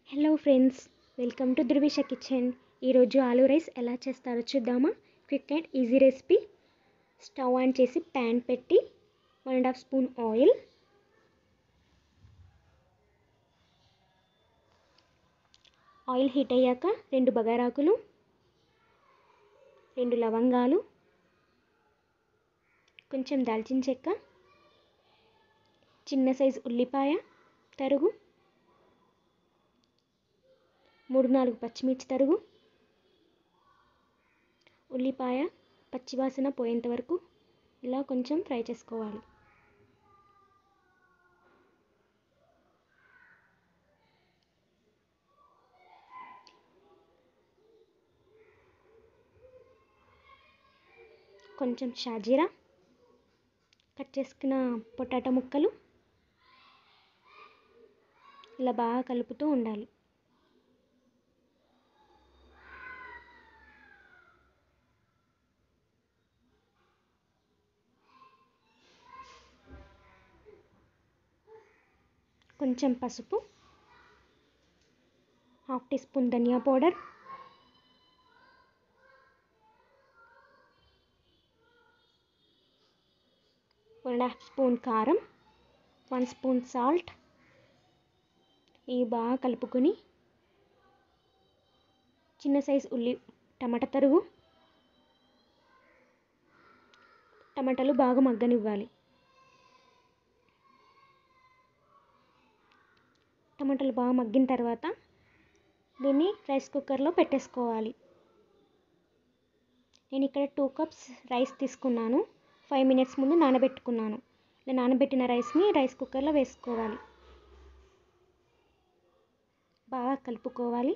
hello friends welcome to Dhruvisha kitchen ఈరోజు aloo rice ఎలా చేస్తారో చూద్దామా quick and easy recipe stove on చేసి ప్యాన్ పెట్టి one and half spoon oil oil heat అయ్యాక రెండు బగారాకులు రెండు లవంగాలు కొంచెం దాల్చిన చెక్క చిన్న సైజు ఉల్లిపాయ తరుగు మూడు నాలుగు పచ్చిమిర్చి తరుగు ఉల్లిపాయ పచ్చివాసన పోయేంత వరకు ఇలా కొంచెం ఫ్రై చేసుకోవాలి కొంచెం షాజీరా కట్ చేసుకున్న పొటాటో ముక్కలు ఇలా బాగా కలుపుతూ ఉండాలి కొంచెం పసుపు హాఫ్ టీ స్పూన్ ధనియా powder one and half spoon కారం వన్ స్పూన్ సాల్ట్ ఇవి బాగా కలుపుకొని చిన్న సైజు ఉల్లి టమాటా తరుగు టమాటాలు బాగా మగ్గనివ్వాలి టమాటాలు బాగా మగ్గిన తర్వాత దీన్ని రైస్ కుక్కర్లో పెట్టేసుకోవాలి నేను ఇక్కడ టూ కప్స్ రైస్ తీసుకున్నాను ఫైవ్ మినిట్స్ ముందు నానబెట్టుకున్నాను ఇలా నానబెట్టిన రైస్ని రైస్ కుక్కర్లో వేసుకోవాలి బాగా కలుపుకోవాలి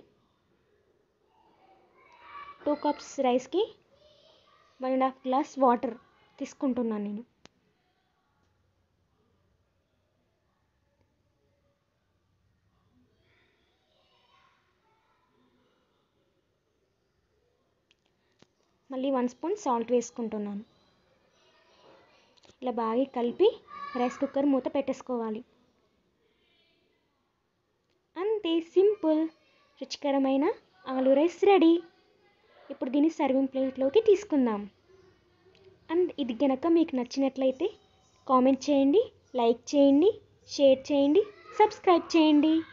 టూ కప్స్ రైస్కి one and half glass water తీసుకుంటున్నాను నేను మళ్ళీ వన్ స్పూన్ సాల్ట్ వేసుకుంటున్నాను ఇలా బాగా కలిపి రైస్ కుక్కర్ మూత పెట్టేసుకోవాలి అంతే సింపుల్ రుచికరమైన ఆలూ రైస్ రెడీ ఇప్పుడు దీన్ని సర్వింగ్ ప్లేట్లోకి తీసుకుందాం అండ్ ఇది కనుక మీకు నచ్చినట్లయితే కామెంట్ చేయండి లైక్ చేయండి షేర్ చేయండి సబ్స్క్రైబ్ చేయండి